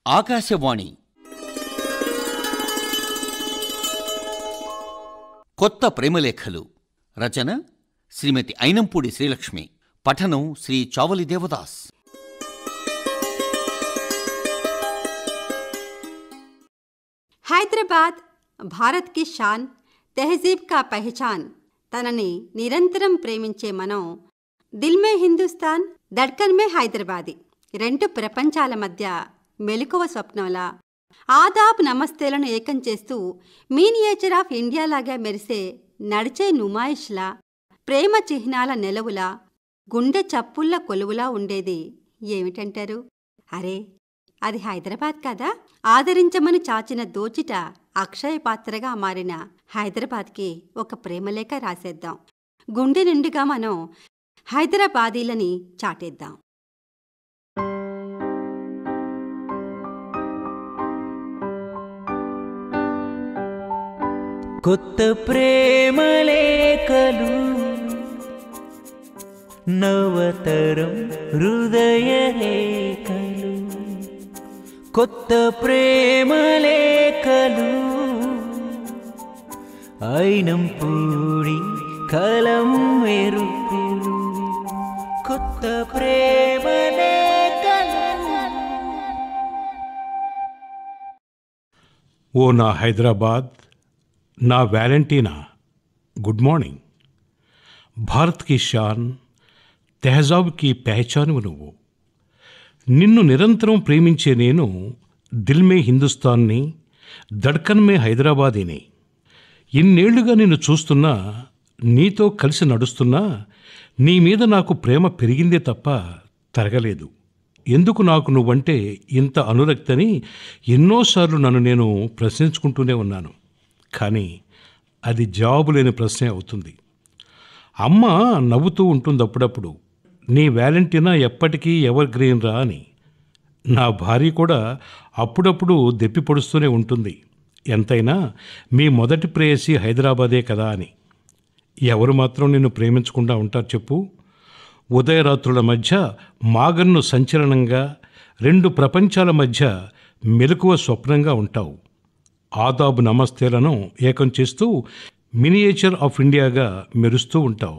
ఆకాశవాణి కొత్త ప్రేమలేఖలు రచన శ్రీమతి అయినంపూడి శ్రీలక్ష్మి పఠనం శ్రీ చావలి దేవదాస్ హైదరాబాద్ భారత్ కి షాన్ తెహజీబ్ కా పెహచాన్ తనని నిరంతరం ప్రేమించే మనం దిల్ మే హిందుస్థాన్ దడ్కన్ మే హైదరాబాదీ రెండు ప్రపంచాల మధ్య మెలకువ స్వప్నంలా ఆదాబ్ నమస్తేలను ఏకం చేస్తూ మీనియేచర్ ఆఫ్ ఇండియాలాగా మెరిసే నడిచే నుమాయిష్లా ప్రేమ చిహ్నాల నెలవులా గుండె చప్పుళ్ళ కొలువులా ఉండేది ఏమిటంటారు అరే అది హైదరాబాద్ కదా ఆదరించమని చాచిన దోచిట అక్షయ పాత్రగా మారిన హైదరాబాద్కి ఒక ప్రేమలేఖ రాసేద్దాం గుండె నిండుగా మనం హైదరాబాదీలని చాటేద్దాం కొత్త ప్రేమలేఖలు నవతరం హృదయలేఖలు కొత్త ప్రేమలేఖలు అయినం పూడి కలం మెరుపులు కొత్త ప్రేమలేఖలు ఓ నా హైదరాబాద్ నా వ్యాలంటీనా గుడ్ మార్నింగ్ భారత్ కి షాన్ తెహజాబ్ కి పెహచానువు నువ్వు నిన్ను నిరంతరం ప్రేమించే నేను దిల్ మే హిందుస్థాన్ని దడ్కన్ మే హైదరాబాదీని ఇన్నేళ్లుగా నిన్ను చూస్తున్నా నీతో కలిసి నడుస్తున్నా నీ మీద నాకు ప్రేమ పెరిగిందే తప్ప తరగలేదు ఎందుకు నాకు నువ్వంటే ఇంత అనురక్తని ఎన్నోసార్లు నన్ను నేను ప్రశ్నించుకుంటూనే ఉన్నాను కానీ అది జవాబు లేని ప్రశ్నే అవుతుంది అమ్మ నవ్వుతూ ఉంటుంది అప్పుడప్పుడు నీ వ్యాలంటీనా ఎప్పటికీ ఎవర్ గ్రీన్ రా అని నా భార్య కూడా అప్పుడప్పుడు దెప్పి పొడుస్తూనే ఉంటుంది ఎంతైనా మీ మొదటి ప్రేయసి హైదరాబాదే కదా అని ఎవరు మాత్రం నిన్ను ప్రేమించకుండా ఉంటారు చెప్పు ఉదయరాత్రుల మధ్య మాగన్ను సంచలనంగా రెండు ప్రపంచాల మధ్య మెలకువ స్వప్నంగా ఉంటావు ఆదాబు నమస్తేలను ఏకం చేస్తూ మినియేచర్ ఆఫ్ ఇండియాగా మెరుస్తూ ఉంటావు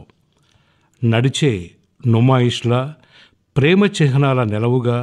నడిచే నుమాయిష్లా ప్రేమ చిహ్నాల నెలవుగా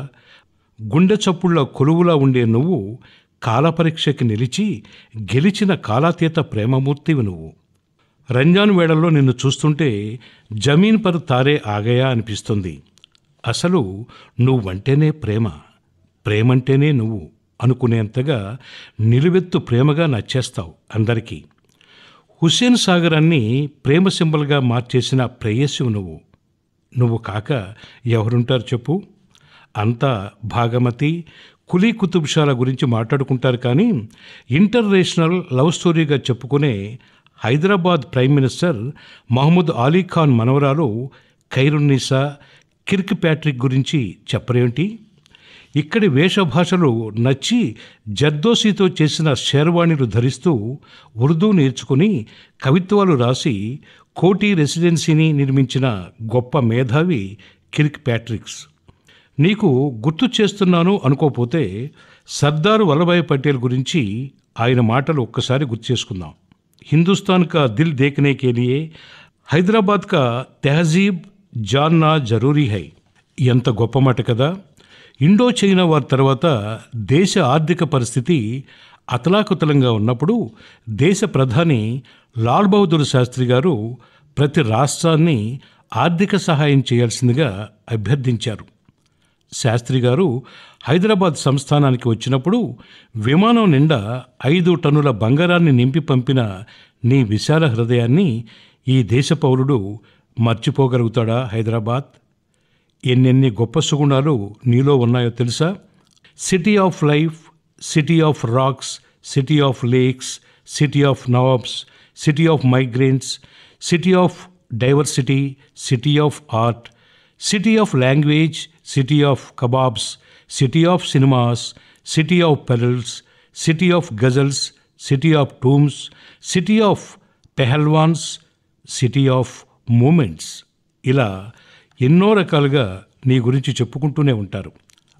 గుండె చప్పుళ్ళ కొలువులా ఉండే నువ్వు కాలపరీక్షకి నిలిచి గెలిచిన కాలాతీత ప్రేమమూర్తివి నువ్వు రంజాన్ వేళల్లో నిన్ను చూస్తుంటే జమీన్ పర్ తారే ఆగయా అనిపిస్తుంది అసలు నువ్వంటేనే ప్రేమ ప్రేమంటేనే నువ్వు అనుకునేంతగా నిలువెత్తు ప్రేమగా నచ్చేస్తావు అందరికీ హుస్సేన్ సాగరాన్ని ప్రేమ సింబల్గా మార్చేసిన ప్రేయస్సు నువ్వు నువ్వు కాక ఎవరుంటారు చెప్పు అంతా భాగమతి కులీ కుతుబ్షాల గురించి మాట్లాడుకుంటారు కానీ ఇంటర్నేషనల్ లవ్ స్టోరీగా చెప్పుకునే హైదరాబాద్ ప్రైమ్ మినిస్టర్ మహమ్మద్ అలీ ఖాన్ మనవరాలు ఖైరున్నీసా కిర్క్ ప్యాట్రిక్ గురించి చెప్పరేమిటి ఇక్కడి వేషభాషలు నచ్చి జర్దోసితో చేసిన షేర్వాణిలు ధరిస్తూ ఉర్దూ నేర్చుకుని కవిత్వాలు రాసి కోటి రెసిడెన్సీని నిర్మించిన గొప్ప మేధావి కిర్క్ ప్యాట్రిక్స్ నీకు గుర్తు చేస్తున్నాను అనుకోపోతే సర్దార్ వల్లభాయ్ పటేల్ గురించి ఆయన మాటలు ఒక్కసారి గుర్తు చేసుకుందాం హిందుస్థాన్ కా దిల్ దేఖనే కే లియే హైదరాబాద్ కా తెహజీబ్ జాన్నా జరూరీ హై ఎంత గొప్ప మాట కదా ఇండో చైనా వారి తర్వాత దేశ ఆర్థిక పరిస్థితి అతలాకుతలంగా ఉన్నప్పుడు దేశ ప్రధాని లాల్ బహదూర్ శాస్త్రి గారు ప్రతి రాష్ట్రాన్ని ఆర్థిక సహాయం చేయాల్సిందిగా అభ్యర్థించారు శాస్త్రి గారు హైదరాబాద్ సంస్థానానికి వచ్చినప్పుడు విమానం నిండా ఐదు టన్నుల బంగారాన్ని నింపి పంపిన నీ విశాల హృదయాన్ని ఈ దేశ పౌరుడు మర్చిపోగలుగుతాడా హైదరాబాద్ ఎన్నెన్ని గొప్ప సుగుణాలు నీలో ఉన్నాయో తెలుసా city of life city of rocks city of lakes city of nawabs city of migrants city of diversity city of art city of language city of kebabs city of cinemas city of pearls city of ghazals city of tombs city of pehlwans city of moments ఇలా ఎన్నో రకాలుగా నీ గురించి చెప్పుకుంటూనే ఉంటారు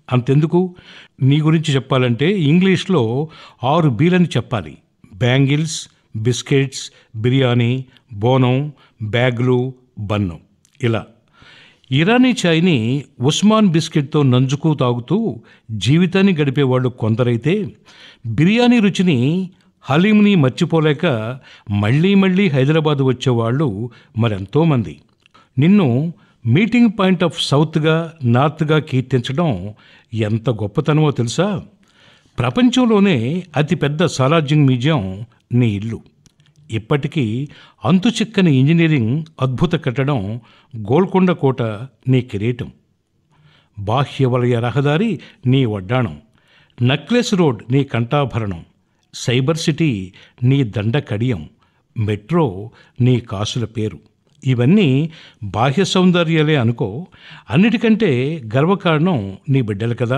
అంతెందుకు నీ గురించి చెప్పాలంటే ఇంగ్లీష్లో ఆరు బీలని చెప్పాలి బ్యాంగిల్స్ బిస్కెట్స్ బిర్యానీ బోనం బ్యాగులు బన్ను ఇలా ఇరానీ చాయ్ని ఉస్మాన్ బిస్కెట్తో నంజుకు తాగుతూ జీవితాన్ని గడిపేవాళ్ళు కొందరైతే బిర్యానీ రుచిని హలీంని మర్చిపోలేక మళ్ళీ మళ్ళీ హైదరాబాద్ వచ్చేవాళ్ళు మరెంతోమంది నిన్ను మీటింగ్ పాయింట్ ఆఫ్ సౌత్గా నార్త్గా కీర్తించడం ఎంత గొప్పతనమో తెలుసా ప్రపంచంలోనే అతిపెద్ద సాలార్జింగ్ మ్యూజియం నీ ఇల్లు ఇప్పటికీ అంతుచిక్కని ఇంజనీరింగ్ అద్భుత కట్టడం గోల్కొండ కోట నీ కిరీటం బాహ్య వలయ రహదారి నీ వడ్డాణం నక్లెస్ రోడ్ నీ కంఠాభరణం సైబర్ సిటీ నీ దండ కడియం మెట్రో నీ కాసుల పేరు ఇవన్నీ బాహ్య సౌందర్యాలే అనుకో అన్నిటికంటే గర్వకారణం నీ బిడ్డలు కదా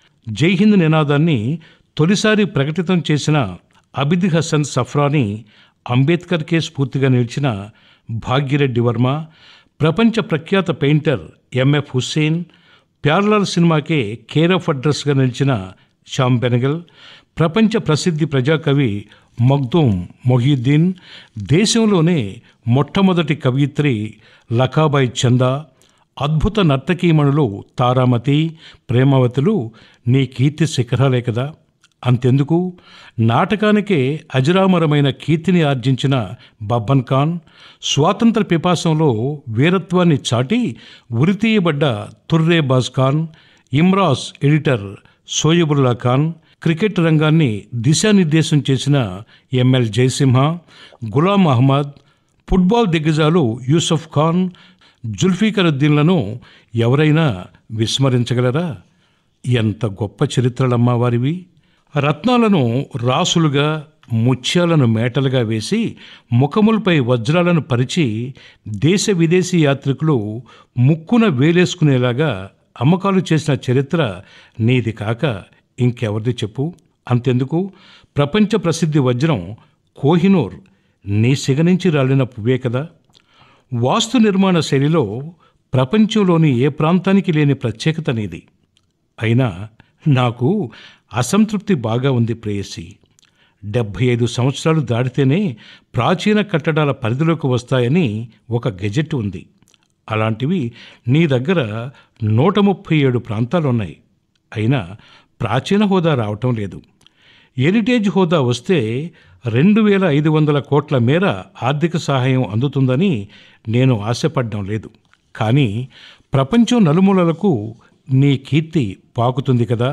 జై హింద్ నినాదాన్ని తొలిసారి ప్రకటితం చేసిన అబిద్ హసన్ సఫ్రాని అంబేద్కర్కే స్ఫూర్తిగా నిలిచిన భాగ్యరెడ్డి వర్మ ప్రపంచ ప్రఖ్యాత పెయింటర్ ఎంఎఫ్ హుస్సేన్ ప్యారలల్ సినిమాకే కేర్ ఆఫ్ అడ్రస్గా నిలిచిన శ్యామ్ బెనగల్ ప్రపంచ ప్రసిద్ధి ప్రజాకవి మగ్దూమ్ మొహీద్దీన్ దేశంలోనే మొట్టమొదటి కవయిత్రి లఖాబాయ్ చందా అద్భుత నర్తకీమణులు తారామతి ప్రేమవతులు నీ కీర్తి శిఖరాలే కదా అంతెందుకు నాటకానికే అజరామరమైన కీర్తిని ఆర్జించిన బబ్బన్ ఖాన్ స్వాతంత్ర పిపాసంలో వీరత్వాన్ని చాటి ఉరితీయబడ్డ Turrebaz Khan Imroz editor Shoebullah Khan cricket రంగాన్ని దిశానిర్దేశం చేసిన ఎంఎల్ జయసింహ గులాం అహ్మద్ ఫుట్బాల్ దిగ్గజాలు యూసఫ్ ఖాన్ జుల్ఫీకర్ ఉద్దీన్లను ఎవరైనా విస్మరించగలరా ఎంత గొప్ప చరిత్రలమ్మా వారివి రత్నాలను రాసులుగా ముత్యాలను మేటలుగా వేసి ముఖములపై వజ్రాలను పరిచి దేశ విదేశీ యాత్రికులు ముక్కున వేలేసుకునేలాగా అమ్మకాలు చేసిన చరిత్ర నీది కాక ఇంకెవరిది చెప్పు అంతెందుకు ప్రపంచ ప్రసిద్ధి వజ్రం కోహినూర్ నీ సిగ నుంచి రాలిన పువ్వే కదా వాస్తు నిర్మాణ శైలిలో ప్రపంచంలోని ఏ ప్రాంతానికి లేని ప్రత్యేకత నీది అయినా నాకు అసంతృప్తి బాగా ఉంది ప్రేయసి డెబ్భై ఐదు సంవత్సరాలు దాటితేనే ప్రాచీన కట్టడాల పరిధిలోకి వస్తాయని ఒక గెజెట్ ఉంది అలాంటివి నీ దగ్గర నూట ముప్పై ఏడు ప్రాంతాలున్నాయి అయినా ప్రాచీన హోదా రావటం లేదు హెరిటేజ్ హోదా వస్తే రెండు వేల ఐదు వందల కోట్ల మేర ఆర్థిక సహాయం అందుతుందని నేను ఆశపడ్డం లేదు కానీ ప్రపంచం నలుమూలలకు నీ కీర్తి పాకుతుంది కదా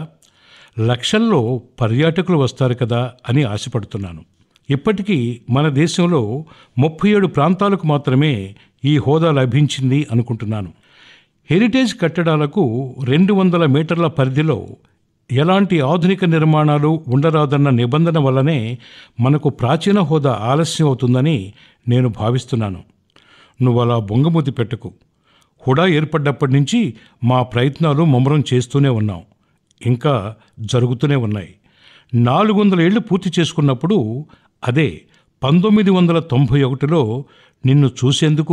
లక్షల్లో పర్యాటకులు వస్తారు కదా అని ఆశపడుతున్నాను ఇప్పటికీ మన దేశంలో ముప్పై ఏడు ప్రాంతాలకు మాత్రమే ఈ హోదా లభించింది అనుకుంటున్నాను హెరిటేజ్ కట్టడాలకు రెండు వందల మీటర్ల పరిధిలో ఎలాంటి ఆధునిక నిర్మాణాలు ఉండరాదన్న నిబంధన వల్లనే మనకు ప్రాచీన హోదా ఆలస్యం అవుతుందని నేను భావిస్తున్నాను నువ్వు అలా బొంగమూతి పెట్టకు హుడా ఏర్పడ్డప్పటి నుంచి మా ప్రయత్నాలు ముమ్మరం చేస్తూనే ఉన్నాం ఇంకా జరుగుతూనే ఉన్నాయి నాలుగు వందల ఏళ్ళు పూర్తి చేసుకున్నప్పుడు అదే పంతొమ్మిది వందల తొంభై ఒకటిలో నిన్ను చూసేందుకు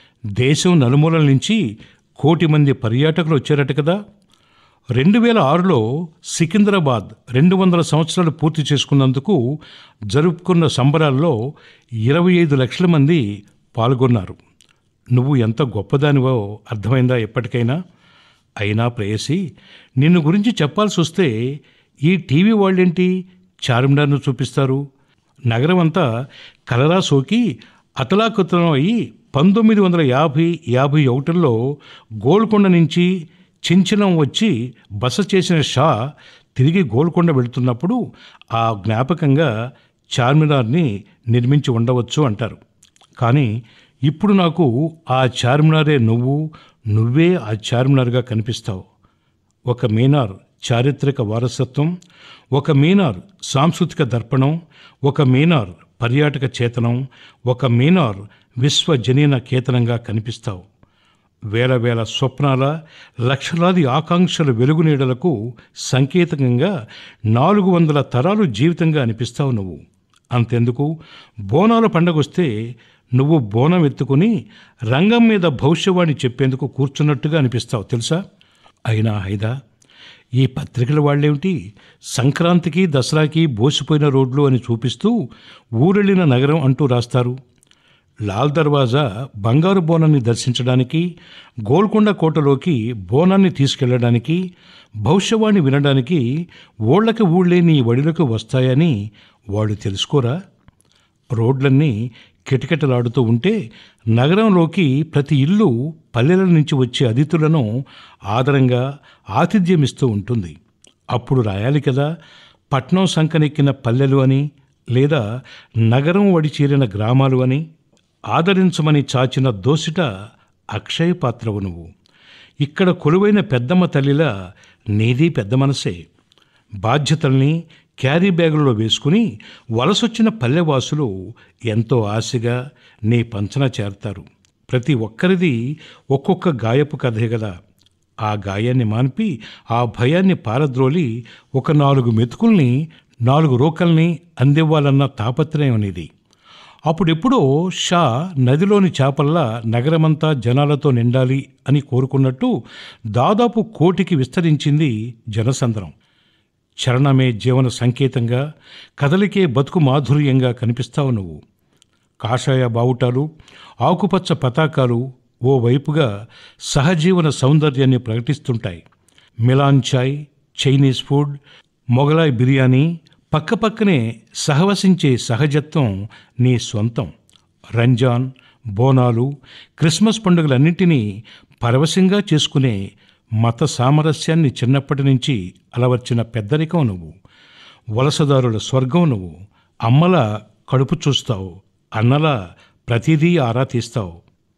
దేశం నలుమూలల నుంచి కోటి మంది పర్యాటకులు వచ్చారట కదా రెండు వేల ఆరులో సికింద్రాబాద్ రెండు వందల సంవత్సరాలు పూర్తి చేసుకున్నందుకు జరుపుకున్న సంబరాల్లో ఇరవై ఐదు లక్షల మంది పాల్గొన్నారు నువ్వు ఎంత గొప్పదానివో అర్థమైందా ఎప్పటికైనా అయినా ప్రేయసి నిన్ను గురించి చెప్పాల్సి వస్తే ఈ టీవీ వాళ్ళేంటి చార్మినార్ను చూపిస్తారు నగరం అంతా కలరా సోకి అతలాకుతలం అయి పంతొమ్మిది వందల యాభై యాభై ఒకటిలో గోల్కొండ నుంచి చించనం వచ్చి బస చేసిన షా తిరిగి గోల్కొండ వెళుతున్నప్పుడు ఆ జ్ఞాపకంగా చార్మినార్ని నిర్మించి ఉండవచ్చు అంటారు కానీ ఇప్పుడు నాకు ఆ చార్మినారే నువ్వు నువ్వే ఆ చార్మినార్గా కనిపిస్తావు ఒక మీనార్ చారిత్రక వారసత్వం ఒక మీనార్ సాంస్కృతిక దర్పణం ఒక మీనార్ పర్యాటక చేతనం ఒక మీనార్ విశ్వజనీన కేతనంగా కనిపిస్తావు వేల వేల స్వప్నాల లక్షలాది ఆకాంక్షల వెలుగు నీడలకు సంకేతంగా నాలుగు వందల తరాలు జీవితంగా అనిపిస్తావు నువ్వు అంతెందుకు బోనాల పండగొస్తే నువ్వు బోనం ఎత్తుకుని రంగం మీద భవిష్యవాణి చెప్పేందుకు కూర్చున్నట్టుగా అనిపిస్తావు తెలుసా అయినా హైదా ఈ పత్రికల వాళ్ళేమిటి సంక్రాంతికి దసరాకి బోసిపోయిన రోడ్లు అని చూపిస్తూ ఊరెళ్ళిన నగరం అంటూ రాస్తారు లాల్ దర్వాజా బంగారు బోనాన్ని దర్శించడానికి గోల్కొండ కోటలోకి బోనాన్ని తీసుకెళ్లడానికి భవిష్యవాణి వినడానికి ఊళ్ళకి ఊళ్ళే నీ వడిలకు వస్తాయని వాళ్ళు తెలుసుకోరా రోడ్లన్నీ కిటకిటలాడుతూ ఉంటే నగరంలోకి ప్రతి ఇల్లు పల్లెల నుంచి వచ్చే అతిథులను ఆదరంగా ఆతిథ్యమిస్తూ ఉంటుంది అప్పుడు రాయాలి కదా పట్నం సంకనెక్కిన పల్లెలు అని లేదా నగరం వడి చేరిన గ్రామాలు అని ఆదరించమని చాచిన దోసిట అక్షయ పాత్రవు నువ్వు ఇక్కడ కొలువైన పెద్దమ్మ తల్లిలా నీది పెద్ద మనసే బాధ్యతల్ని క్యారీ బ్యాగులలో వేసుకుని వలసొచ్చిన పల్లెవాసులు ఎంతో ఆశగా నీ పంచన చేరతారు ప్రతి ఒక్కరిది ఒక్కొక్క గాయపు కథే కదా ఆ గాయాన్ని మాన్పి ఆ భయాన్ని పారద్రోలి ఒక నాలుగు మెతుకుల్ని నాలుగు రోకల్ని అందివ్వాలన్న తాపత్రయం అనేది అప్పుడెప్పుడో షా నదిలోని చేపల్లా నగరమంతా జనాలతో నిండాలి అని కోరుకున్నట్టు దాదాపు కోటికి విస్తరించింది జనసంద్రం చరణమే జీవన సంకేతంగా కదలికే బతుకు మాధుర్యంగా కనిపిస్తావు నువ్వు కాషాయ బావుటాలు ఆకుపచ్చ పతాకాలు ఓ వైపుగా సహజీవన సౌందర్యాన్ని ప్రకటిస్తుంటాయి మిలాన్ చాయ్ చైనీస్ ఫుడ్ మొగలాయ్ బిర్యానీ పక్కపక్కనే సహవసించే సహజత్వం నీ సొంతం రంజాన్ బోనాలు క్రిస్మస్ పండుగలన్నింటినీ పరవశంగా చేసుకునే మత సామరస్యాన్ని చిన్నప్పటి నుంచి అలవర్చిన పెద్దరికం నువ్వు వలసదారుల స్వర్గం నువ్వు అమ్మల కడుపు చూస్తావు అన్నలా ప్రతిదీ ఆరా తీస్తావు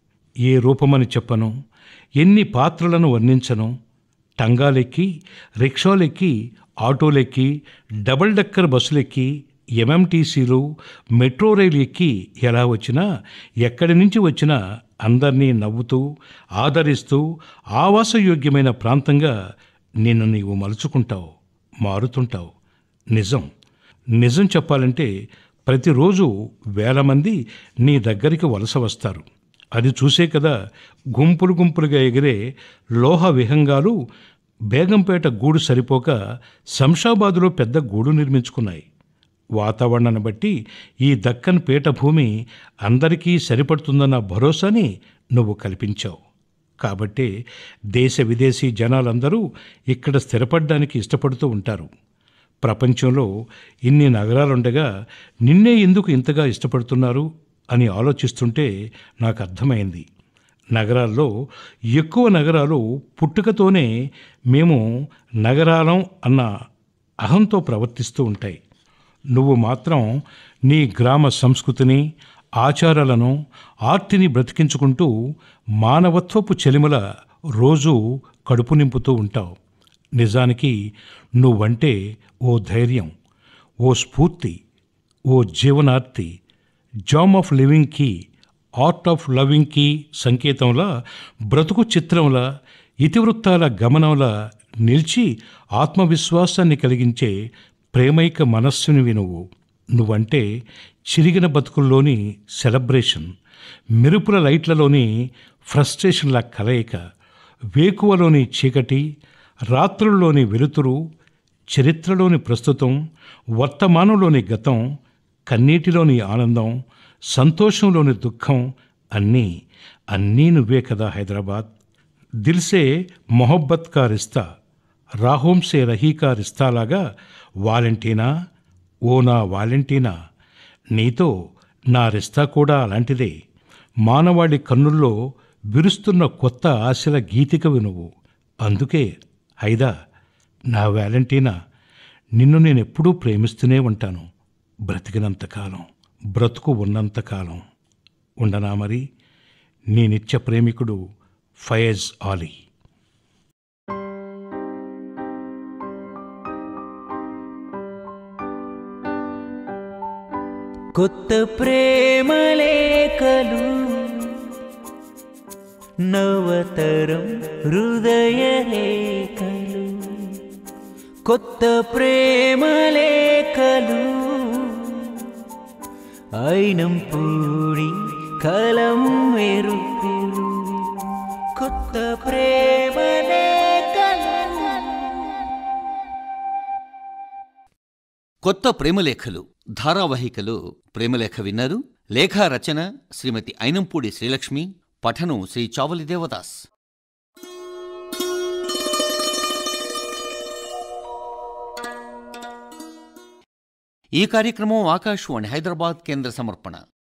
ఏ రూపమని చెప్పను ఎన్ని పాత్రలను వర్ణించను టంగాలెక్కి రిక్షాలెక్కి ఆటోలెక్కి డబుల్ డక్కర్ బస్సులెక్కి ఎంఎంటీసీలు మెట్రో రైలు ఎక్కి ఎలా వచ్చినా ఎక్కడి నుంచి వచ్చినా అందరినీ నవ్వుతూ ఆదరిస్తూ ఆవాసయోగ్యమైన ప్రాంతంగా నిన్ను నీవు మలుచుకుంటావు మారుతుంటావు నిజం నిజం చెప్పాలంటే ప్రతిరోజు వేల మంది నీ దగ్గరికి వలస వస్తారు అది చూసే కదా గుంపులు గుంపులుగా ఎగిరే లోహ విహంగాలు బేగంపేట గూడు సరిపోక శంషాబాదులో పెద్ద గూడు నిర్మించుకున్నాయి వాతావరణాన్ని బట్టి ఈ దక్కన్ పీఠభూమి అందరికీ సరిపడుతుందన్న భరోసాని నువ్వు కల్పించావు కాబట్టే దేశ విదేశీ జనాలందరూ ఇక్కడ స్థిరపడడానికి ఇష్టపడుతూ ఉంటారు ప్రపంచంలో ఇన్ని నగరాలుండగా నిన్నే ఎందుకు ఇంతగా ఇష్టపడుతున్నారు అని ఆలోచిస్తుంటే నాకు అర్థమైంది నగరాల్లో ఎక్కువ నగరాలు పుట్టుకతోనే మేము నగరాలం అన్న అహంతో ప్రవర్తిస్తూ ఉంటాయి నువ్వు మాత్రం నీ గ్రామ సంస్కృతిని ఆచారాలను ఆర్తిని బ్రతికించుకుంటూ మానవత్వపు చెలిమల రోజు కడుపు నింపుతూ ఉంటావు నిజానికి నువ్వంటే ఓ ధైర్యం ఓ స్ఫూర్తి ఓ జీవనార్తి జామ్ ఆఫ్ లివింగ్కి ఆర్ట్ ఆఫ్ లవింగ్కి సంకేతంలా బ్రతుకు చిత్రంలా ఇతివృత్తాల గమనంలా నిలిచి ఆత్మవిశ్వాసాన్ని కలిగించే ప్రేమైక మనస్సునివి నువ్వు నువ్వంటే చిరిగిన బతుకుల్లోని సెలబ్రేషన్ మెరుపుల లైట్లలోని ఫ్రస్ట్రేషన్ల కలయిక వేకువలోని చీకటి రాత్రుల్లోని వెలుతురు చరిత్రలోని ప్రస్తుతం వర్తమానంలోని గతం కన్నీటిలోని ఆనందం సంతోషంలోని దుఃఖం అన్నీ అన్నీ నువ్వే కదా హైదరాబాద్ దిల్సే మొహబ్బత్ కా రిస్తా రాహోంసే రహీ కా రిస్తాలాగా వాలంటీనా ఓ నా వాలంటీనా నీతో నా రిస్తా కూడా అలాంటిదే మానవాళి కన్నుల్లో విరుస్తున్న కొత్త ఆశల గీతికవి నువ్వు అందుకే హైదా నా వ్యాలంటీనా నిన్ను నేను ఎప్పుడూ ప్రేమిస్తూనే ఉంటాను బ్రతికినంతకాలం బ్రతుకు ఉన్నంతకాలం ఉండనా మరి నీ నిత్య ప్రేమికుడు ఫయజ్ ఆలీ కొత్త ప్రేమలేఖలు నవతరం హృదయలేఖలు కొత్త ప్రేమలేఖలు అయినం పూడి కలం మెరుపులు కొత్త ప్రేమలేఖలు కొత్త ప్రేమలేఖలు ధారావాహికలో ప్రేమలేఖ విన్నారు లేఖా రచన శ్రీమతి ఐనంపూడి శ్రీలక్ష్మి పఠనం శ్రీ చావలి దేవదాస్ ఈ కార్యక్రమం ఆకాశవాణి హైదరాబాద్ కేంద్ర సమర్పణ